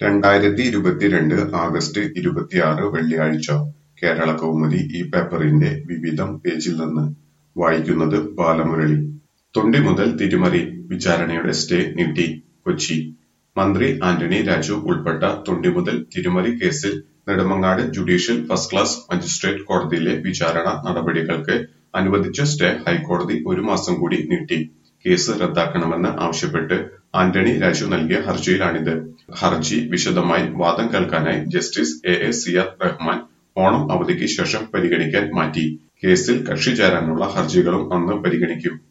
രണ്ടായിരത്തി ഇരുപത്തിരണ്ട് ആഗസ്റ്റ് ഇരുപത്തിയാറ് വെള്ളിയാഴ്ച കേരളകൗമുദി ഈ പേപ്പറിന്റെ വിവിധം പേജിൽ നിന്ന് വായിക്കുന്നത് ബാലമുരളി തൊണ്ടി മുതൽ തിരിമറി വിചാരണയുടെ സ്റ്റേ നീട്ടി കൊച്ചി മന്ത്രി ആന്റണി രാജു ഉൾപ്പെട്ട തൊണ്ടി മുതൽ തിരിമറി കേസിൽ Nedumangad judicial first class magistrate കോടതിയിലെ വിചാരണ നടപടികൾക്ക് അനുവദിച്ച സ്റ്റേ ഹൈക്കോടതി ഒരു മാസം കൂടി നീട്ടി കേസ് റദ്ദാക്കണമെന്ന് ആവശ്യപ്പെട്ട് ആന്റണി രാജു നൽകിയ ഹർജിയിലാണിത് ഹർജി വിശദമായി വാദം കേൾക്കാനായി justice A A Ziyad Rahman Onam അവധിക്ക് ശേഷം പരിഗണിക്കാൻ മാറ്റി കേസിൽ കക്ഷി ചേരാനുള്ള ഹർജികളും അന്ന് പരിഗണിക്കും